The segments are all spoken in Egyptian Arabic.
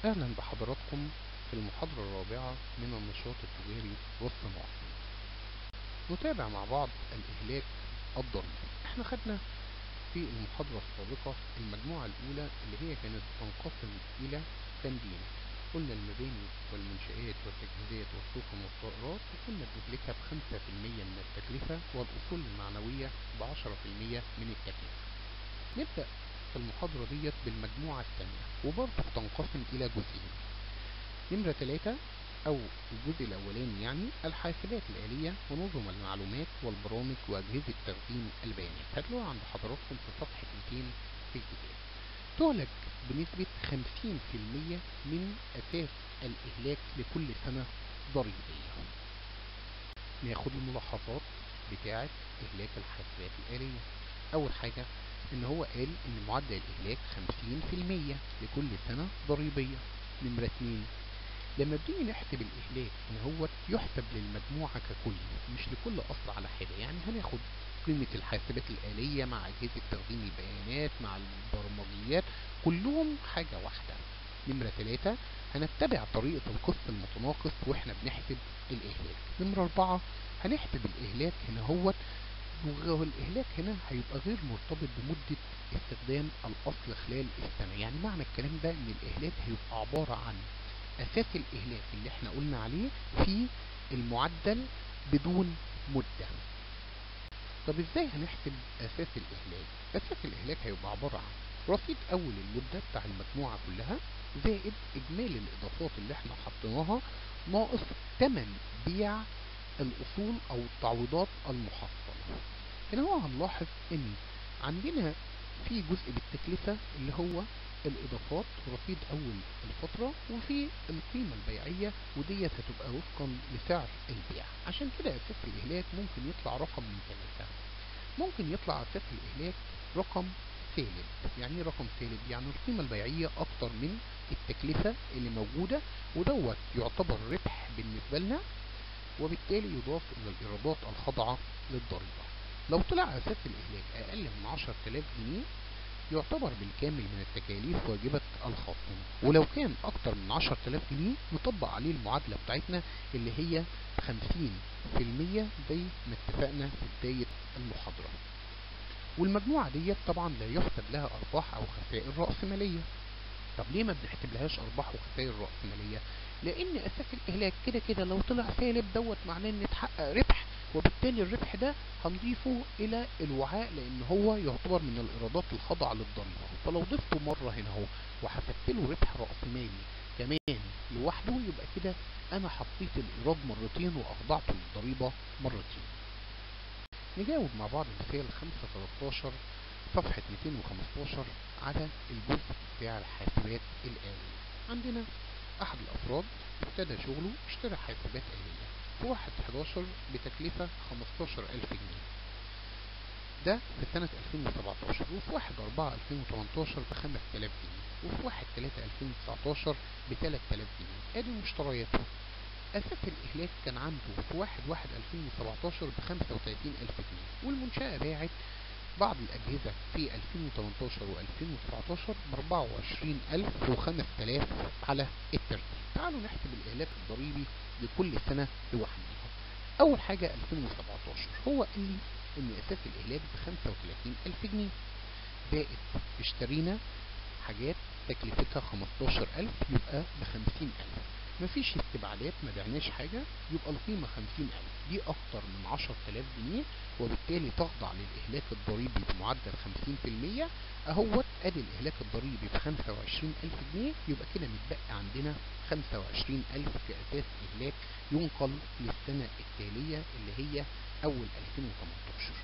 أهلا بحضراتكم في المحاضرة الرابعة من النشاط التجاري والصناعي نتابع مع بعض الإهلاك الضريبي احنا خدنا في المحاضرة السابقة المجموعة الأولى اللي هي كانت تنقسم إلى تمرين قلنا المباني والمنشآت والتجهيزات والسفن والطائرات وكنا بنهلكها بخمسة في المية من التكلفة والأصول المعنوية بعشرة في المية من التكلفة نبدأ في المحاضرة ديت بالمجموعة الثانية وبرضه بتنقسم إلى جزئين نمرة ثلاثة أو الجزء الأولاني يعني الحاسبات الآلية ونظم المعلومات والبرامج وأجهزة تخزين البيانات هتلاقوها عند حضراتكم في صفحة 200 في الكتاب تهلك بنسبة 50% من أساس الإهلاك لكل سنة ضريبية ناخد الملاحظات بتاعة إهلاك الحاسبات الآلية أول حاجة إن هو قال إن معدل الإهلاك 50% لكل سنة ضريبية نمرة 2 لما بنيجي نحسب الإهلاك إن هو يحسب للمجموعة ككل مش لكل أصل على حدة يعني هناخد قيمة الحاسبات الآلية مع أجهزة تخزين البيانات مع البرمجيات كلهم حاجة واحدة نمرة ثلاثة هنتبع طريقة القسط المتناقص واحنا بنحسب الإهلاك نمرة أربعة هنحسب الإهلاك هنا هو والإهلاك هنا هيبقى غير مرتبط بمدة استخدام الأصل خلال السنة يعني معنى الكلام ده إن الإهلاك هيبقى عبارة عن أساس الإهلاك اللي احنا قلنا عليه في المعدل بدون مدة طب ازاي هنحسب أساس الإهلاك أساس الإهلاك هيبقى عبارة عن رصيد أول المدة بتاع المجموعة كلها زائد إجمالي الإضافات اللي احنا حطيناها ناقص تمن بيع الأصول أو التعويضات المحصلة هنا هو هنلاحظ إن عندنا في جزء بالتكلفة اللي هو الإضافات رصيد أول الفترة وفي القيمة البيعية وديت هتبقى وفقا لسعر البيع عشان كده أساس الإهلاك ممكن يطلع رقم من ثلاثة ممكن يطلع أساس الإهلاك رقم سالب يعني ايه رقم سالب يعني القيمة البيعية أكتر من التكلفة اللي موجودة ودوت يعتبر ربح بالنسبة لنا وبالتالي يضاف إلى الإيرادات الخاضعة للضريبة لو طلع أساس الإهلاك أقل من 10000 جنيه يعتبر بالكامل من التكاليف واجبة الخصم ولو كان أكتر من 10000 جنيه نطبق عليه المعادلة بتاعتنا اللي هي 50% زي ما اتفقنا في بداية المحاضرة والمجموعة ديت طبعا لا يحسب لها أرباح أو خسائر رأسمالية طب ليه ما بنحسبلهاش أرباح وخسائر رأسمالية؟ لأن أساس الإهلاك كده كده لو طلع سالب دوت معناه إن اتحقق ربح وبالتالي الربح ده هنضيفه إلى الوعاء لأن هو يعتبر من الإيرادات الخاضعة للضريبة فلو ضفته مرة هنا اهو وحسبت له ربح رأسمالي كمان لوحده يبقى كده أنا حطيت الإيراد مرتين وأخضعته للضريبة مرتين. نجاوب مع بعض مثال 513 صفحة 215 على الجزء بتاع الحاسبات الآلية عندنا أحد الأفراد ابتدى شغله اشترى حاسبات آلية في واحد 11 بتكلفة 15000 جنيه ده في سنة 2017 وفي واحد 4 2018 ب 5000 جنيه وفي واحد 3 2019 ب 3000 جنيه ادي مشترياته أساس الإهلاك كان عنده في واحد واحد 2017 ب 35000 جنيه والمنشأة باعت بعض الأجهزة في 2018 و 2019 ب 24000 و 5000 على الترتيب. تعالوا نحسب الإهلاك الضريبي لكل سنة لوحدها. أول حاجة 2017 هو قال لي إن أساس الإهلاك ب 35000 جنيه زائد اشترينا حاجات تكلفتها 15000 يبقى ب 50000 مفيش استبعادات ما بعناش حاجة يبقى القيمة 50000 دي أكتر من 10000 جنيه وبالتالي تخضع للإهلاك الضريبي بمعدل 50% أهوت أدي الإهلاك الضريبي ب 25000 جنيه يبقى كده متبقى عندنا 25000 كأساس إهلاك ينقل للسنة التالية اللي هي أول 2018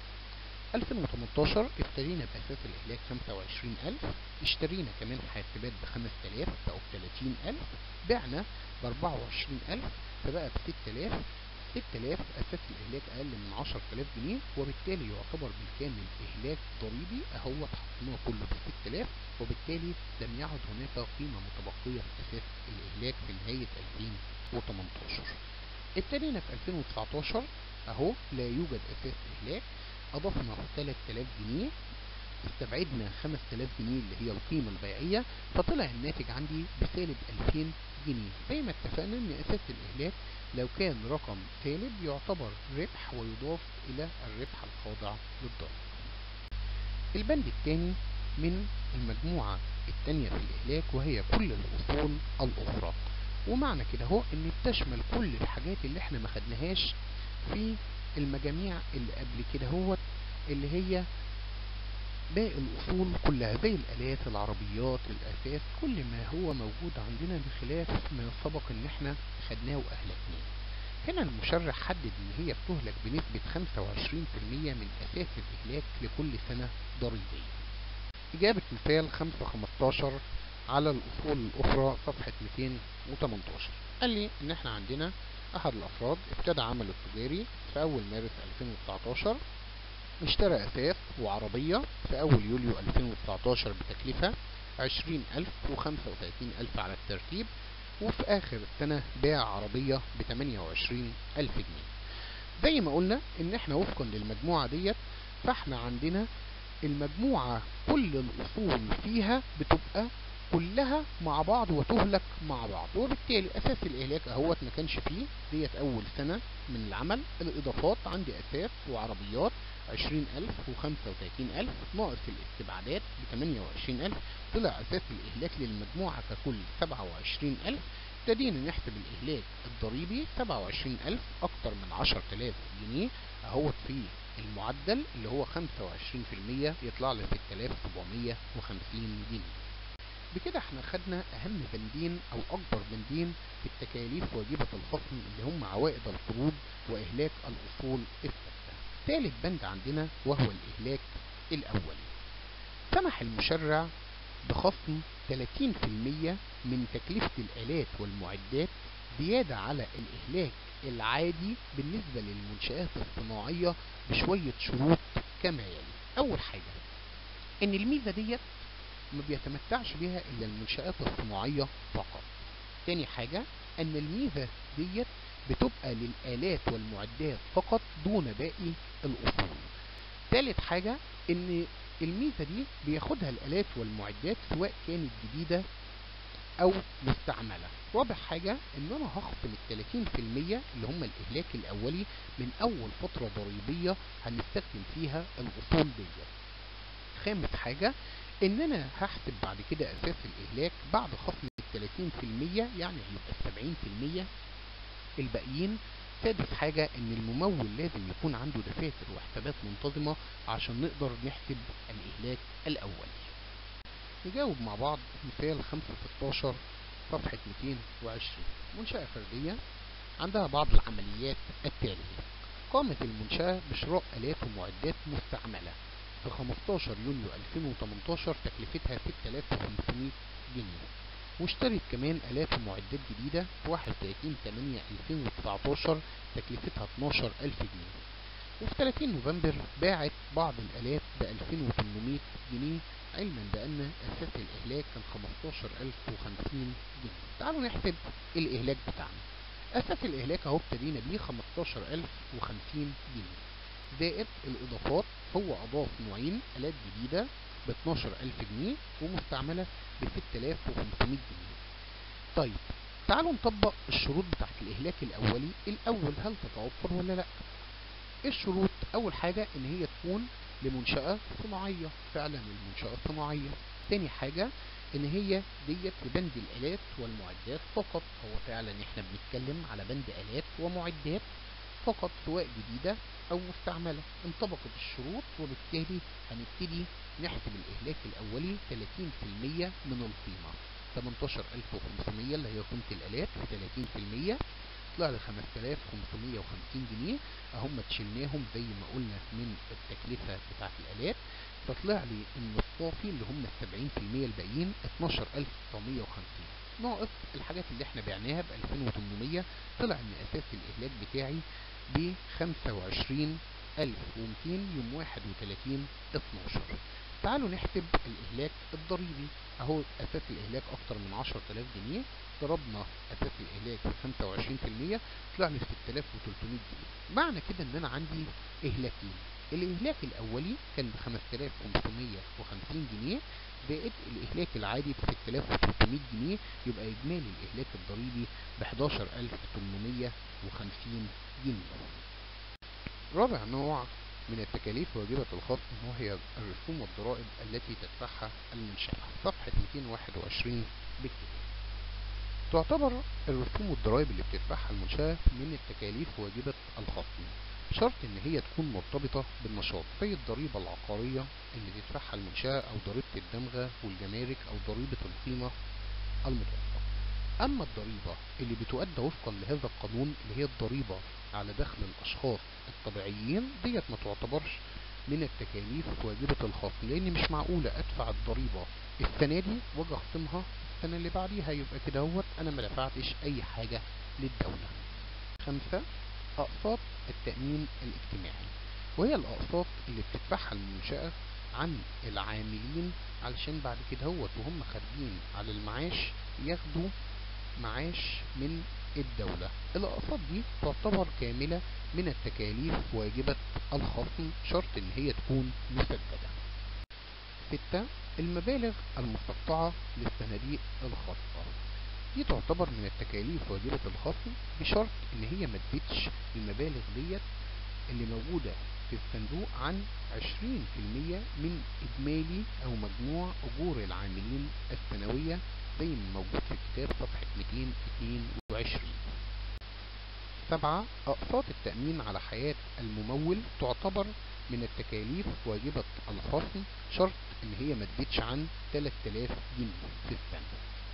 2018 اشترينا بأساس الإهلاك 25000 اشترينا كمان حاسبات ب 5000 بقوا ب 30000 بعنا ب 24000 فبقى ب 6000 6000 أساس الإهلاك أقل من 10000 جنيه وبالتالي يعتبر بالكامل إهلاك ضريبي أهو حطيناه كله ب 6000 وبالتالي لم يعد هناك قيمة متبقية في أساس الإهلاك في نهاية 2018 ابتدينا في 2019 أهو لا يوجد أساس إهلاك أضفنا 3000 جنيه استبعدنا 5000 جنيه اللي هي القيمة البيعية فطلع الناتج عندي بسالب 2000 جنيه زي ما اتفقنا ان اساس الاهلاك لو كان رقم سالب يعتبر ربح ويضاف الى الربح الخاضع للضرب البند الثاني من المجموعة الثانية في الإهلاك وهي كل الأصول الأخرى ومعنى كده هو إن بتشمل كل الحاجات اللي احنا ما خدناهاش في المجاميع اللي قبل كده هو اللي هي باقي الأصول كلها زي الآلات العربيات الأساس كل ما هو موجود عندنا بخلاف ما سبق إن احنا خدناه وأهلكناه هنا المشرع حدد إن هي بتهلك بنسبة 25% من أساس الإهلاك لكل سنة ضريبية إجابة مثال 515 على الأصول الأخرى صفحة 218 قال لي إن إحنا عندنا أحد الأفراد ابتدى عمله التجاري في أول مارس 2019 اشترى أساس وعربية في أول يوليو 2019 بتكلفة 20000 و35000 على الترتيب وفي آخر السنة باع عربية ب 28000 جنيه زي ما قلنا إن إحنا وفقا للمجموعة ديت فإحنا عندنا المجموعة كل الأصول فيها بتبقى كلها مع بعض وتهلك مع بعض وبالتالي أساس الإهلاك أهوت ما كانش فيه ديت أول سنة من العمل الإضافات عندي أساس وعربيات عشرين ألف وخمسة وتلاتين ألف ناقص الاستبعادات بتمانية وعشرين ألف طلع أساس الإهلاك للمجموعة ككل سبعة وعشرين ألف ابتدينا نحسب الإهلاك الضريبي سبعة وعشرين ألف أكتر من عشر تلاف جنيه أهوت فيه المعدل اللي هو 25% يطلع لي 6750 جنيه بكده احنا خدنا اهم بندين او اكبر بندين في التكاليف واجبة الخصم اللي هم عوائد القروض واهلاك الاصول الثابتة ثالث بند عندنا وهو الاهلاك الاولي سمح المشرع بخصم 30% من تكلفة الالات والمعدات زيادة على الاهلاك العادي بالنسبة للمنشآت الصناعية بشوية شروط كما يلي أول حاجة إن الميزة ديت ما بيتمتعش بها إلا المنشآت الصناعية فقط تاني حاجة أن الميزة ديت بتبقى للآلات والمعدات فقط دون باقي الأصول تالت حاجة إن الميزة دي بياخدها الآلات والمعدات سواء كانت جديدة او مستعملة رابع حاجة ان انا هخصم التلاتين في المية اللي هم الاهلاك الاولي من اول فترة ضريبية هنستخدم فيها الاصول دي خامس حاجة ان انا هحسب بعد كده اساس الاهلاك بعد خصم التلاتين في المية يعني هيبقى السبعين في المية الباقيين سادس حاجة ان الممول لازم يكون عنده دفاتر وحسابات منتظمة عشان نقدر نحسب الاهلاك الاولي نجاوب مع بعض مثال 516 صفحة 220 منشأة فردية عندها بعض العمليات التالية قامت المنشأة بشراء آلات ومعدات مستعملة في 15 يونيو 2018 تكلفتها 6500 جنيه واشترت كمان آلات ومعدات جديدة في 31 8 2019 تكلفتها 12000 جنيه وفي 30 نوفمبر باعت بعض الآلات ب 2800 جنيه علما بأن أساس الإهلاك كان 15050 جنيه تعالوا نحسب الإهلاك بتاعنا أساس الإهلاك أهو ابتدينا بيه 15050 جنيه زائد الإضافات هو أضاف نوعين آلات جديدة ب 12000 جنيه ومستعملة ب 6500 جنيه طيب تعالوا نطبق الشروط بتاعت الإهلاك الأولي الأول هل تتوفر ولا لأ الشروط أول حاجة إن هي تكون لمنشأة صناعية فعلا المنشأة صناعية تاني حاجة ان هي ديت في بند الالات والمعدات فقط هو فعلا احنا بنتكلم على بند الات ومعدات فقط سواء جديدة او مستعملة انطبقت الشروط وبالتالي هنبتدي نحسب الاهلاك الاولي 30% من القيمة 18500 اللي هي قيمة الالات و30% طلع لي 5550 جنيه اهم تشيلناهم زي ما قلنا من التكلفة بتاعت الالات فطلع لي ان الصافي اللي هم ال 70% الباقيين 12950 ناقص الحاجات اللي احنا بعناها ب 2800 طلع ان اساس الاهلاك بتاعي ب 25200 يوم 31 12 تعالوا نحسب الاهلاك الضريبي اهو اساس الاهلاك اكتر من 10000 جنيه ضربنا اساس الاهلاك ب 25% طلع لي 6300 جنيه معنى كده ان انا عندي اهلاكين الإهلاك الأولي كان ب 5550 جنيه زائد الإهلاك العادي ب 6300 جنيه يبقى إجمالي الإهلاك الضريبي ب 11850 جنيه. رابع نوع من التكاليف واجبة الخصم وهي الرسوم والضرائب التي تدفعها المنشأة صفحة 221 بالكتاب تعتبر الرسوم والضرائب اللي بتدفعها المنشأة من التكاليف واجبة الخصم شرط ان هي تكون مرتبطة بالنشاط زي الضريبة العقارية اللي تدفعها المنشأة او ضريبة الدمغة والجمارك او ضريبة القيمة المضافة اما الضريبة اللي بتؤدى وفقا لهذا القانون اللي هي الضريبة على دخل الاشخاص الطبيعيين ديت ما تعتبرش من التكاليف واجبة الخصم لان مش معقولة ادفع الضريبة السنة دي واجي اخصمها السنة اللي بعديها يبقى كده هوت انا ما دفعتش اي حاجة للدولة خمسة اقساط التأمين الاجتماعي وهي الاقساط اللي بتدفعها المنشأة عن العاملين علشان بعد كده هوت وهم خارجين على المعاش ياخدوا معاش من الدولة الأقساط دي تعتبر كاملة من التكاليف واجبة الخصم شرط ان هي تكون مسددة ستة المبالغ المستقطعة للصناديق الخاصة دي تعتبر من التكاليف واجبة الخصم بشرط ان هي ما تزيدش المبالغ ديت اللي موجودة في الصندوق عن 20% من اجمالي او مجموع اجور العاملين السنوية زي ما موجود في الكتاب صفحة 222 سبعة أقساط التأمين على حياة الممول تعتبر من التكاليف واجبة الخصم شرط ان هي ما تزيدش عن 3000 جنيه في السنة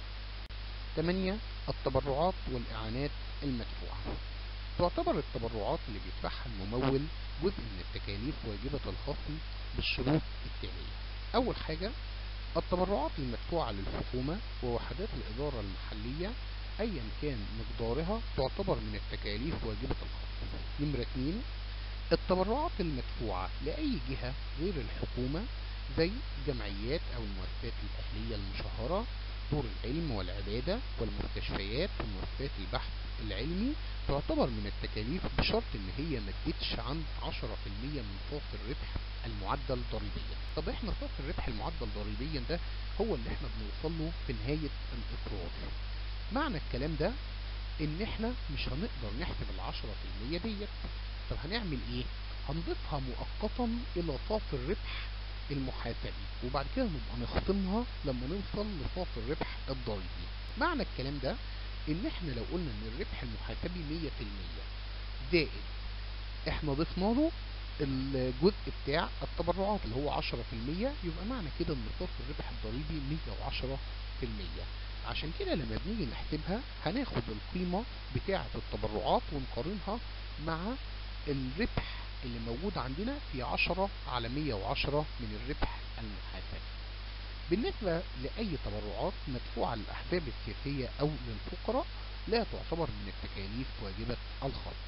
8 التبرعات والإعانات المدفوعة تعتبر التبرعات اللي بيدفعها الممول جزء من التكاليف واجبة الخصم بالشروط التالية أول حاجة التبرعات المدفوعة للحكومة ووحدات الإدارة المحلية أيا كان مقدارها تعتبر من التكاليف واجبة الخصم نمرة 2 التبرعات المدفوعة لأي جهة غير الحكومة زي الجمعيات أو المؤسسات الأهلية المشهرة دور العلم والعبادة والمستشفيات ومؤسسات البحث العلمي تعتبر من التكاليف بشرط ان هي ما تزيدش عن 10% من صافي الربح المعدل ضريبيا طب احنا صافي الربح المعدل ضريبيا ده هو اللي احنا بنوصل له في نهاية الاقرار معنى الكلام ده ان احنا مش هنقدر نحسب العشرة في المية ديت طب هنعمل ايه هنضيفها مؤقتا الى صافي الربح المحاسبي وبعد كده نبقى نخصمها لما نوصل لصافي الربح الضريبي معنى الكلام ده ان احنا لو قلنا ان الربح المحاسبي مية في المية زائد احنا ضفنا له الجزء بتاع التبرعات اللي هو عشرة في المية يبقى معنى كده ان صافي الربح الضريبي مية وعشرة في المية عشان كده لما بنيجي نحسبها هناخد القيمة بتاعة التبرعات ونقارنها مع الربح اللي موجود عندنا في عشرة على مية وعشرة من الربح المحاسبي بالنسبة لأي تبرعات مدفوعة للأحزاب السياسية أو للفقراء لا تعتبر من التكاليف واجبة الخصم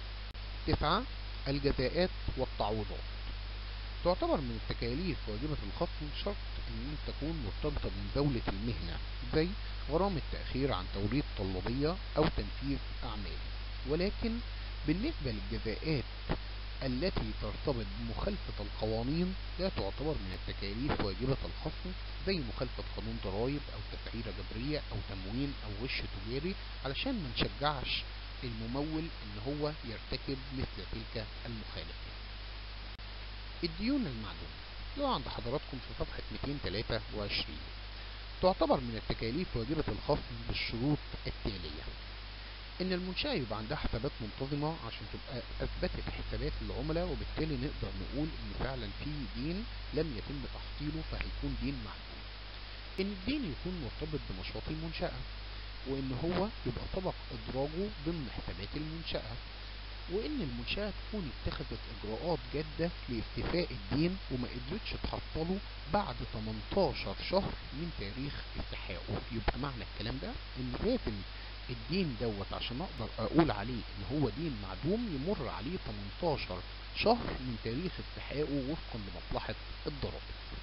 تسعة الجزاءات والتعويضات تعتبر من التكاليف واجبة الخصم شرط ان تكون مرتبطة بمزاولة المهنة زي غرامة التأخير عن توريد طلابية او تنفيذ اعمال ولكن بالنسبة للجزاءات التي ترتبط بمخالفة القوانين لا تعتبر من التكاليف واجبة الخصم زي مخالفة قانون ضرائب او تسعيرة جبرية او تموين او غش تجاري علشان ما نشجعش الممول ان هو يرتكب مثل تلك المخالفة الديون المعلومة لو عند حضراتكم في صفحة 223 تعتبر من التكاليف واجبة الخصم بالشروط التالية ان المنشأة يبقى عندها حسابات منتظمة عشان تبقى اثبتت حسابات العملاء وبالتالي نقدر نقول ان فعلا في دين لم يتم تحصيله فهيكون دين معلوم ان الدين يكون مرتبط بنشاط المنشأة وان هو يبقى سبق ادراجه ضمن حسابات المنشأة وان المنشأة تكون اتخذت اجراءات جادة لاستيفاء الدين وما قدرتش تحصله بعد 18 شهر من تاريخ استحقاقه يبقى معنى الكلام ده ان لازم الدين دوت عشان اقدر اقول عليه ان هو دين معدوم يمر عليه 18 شهر من تاريخ استحقاقه وفقا لمصلحة الضرائب